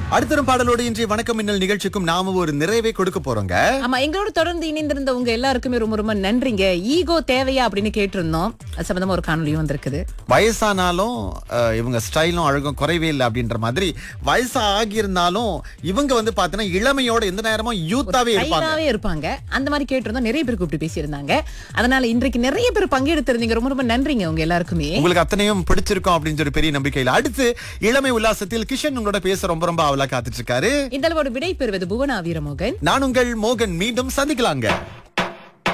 அடுத்தரும் பாடலோடு இன்றைய வணக்கம் மின்னல் நிகழ்ச்சிக்கும் நாம ஒரு நிறைவை கொடுக்க போறோங்க ஆமா எங்களோட தொடர்ந்து இணைந்திருந்த உங்க எல்லாருக்குமே ரொம்ப ரொம்ப நன்றிங்க ஈகோ தேவையா அப்படின்னு கேட்டிருந்தோம் அது சம்பந்தமா ஒரு காணொலியும் வந்திருக்குது வயசானாலும் அஹ், இவங்க ஸ்டைலும் அழகும் குறைவே இல்லை அப்படின்ற மாதிரி வயசா ஆகியிருந்தாலும் இவங்க வந்து பாத்தீங்கன்னா இளமையோட எந்த நேரமும் யூத்தாவே இருப்பாங்க கைதாவே இருப்பாங்க அந்த மாதிரி கேட்டிருந்தோம் நிறைய பேர் கூப்பிட்டு பேசியிருந்தாங்க அதனால இன்றைக்கு நிறைய பேர் பங்கெடுத்திருந்தீங்க ரொம்ப ரொம்ப நன்றிங்க உங்க எல்லாருக்குமே உங்களுக்கு அத்தனையும் பிடிச்சிருக்கும் அப்படின்னு சொல்லி பெரிய நம்பிக்கையில் அடுத்து இளமை உல்லாசத்தில் கிஷன் உங்களோட பேச ரொம்ப ரொம்ப அவலா காத்துட்டு இருக்காரு இந்த அளவோட விடை பெறுவது புவனா வீரமோகன் நான் உங்கள் மோகன் மீண்டும் சந்திக்கலாங்க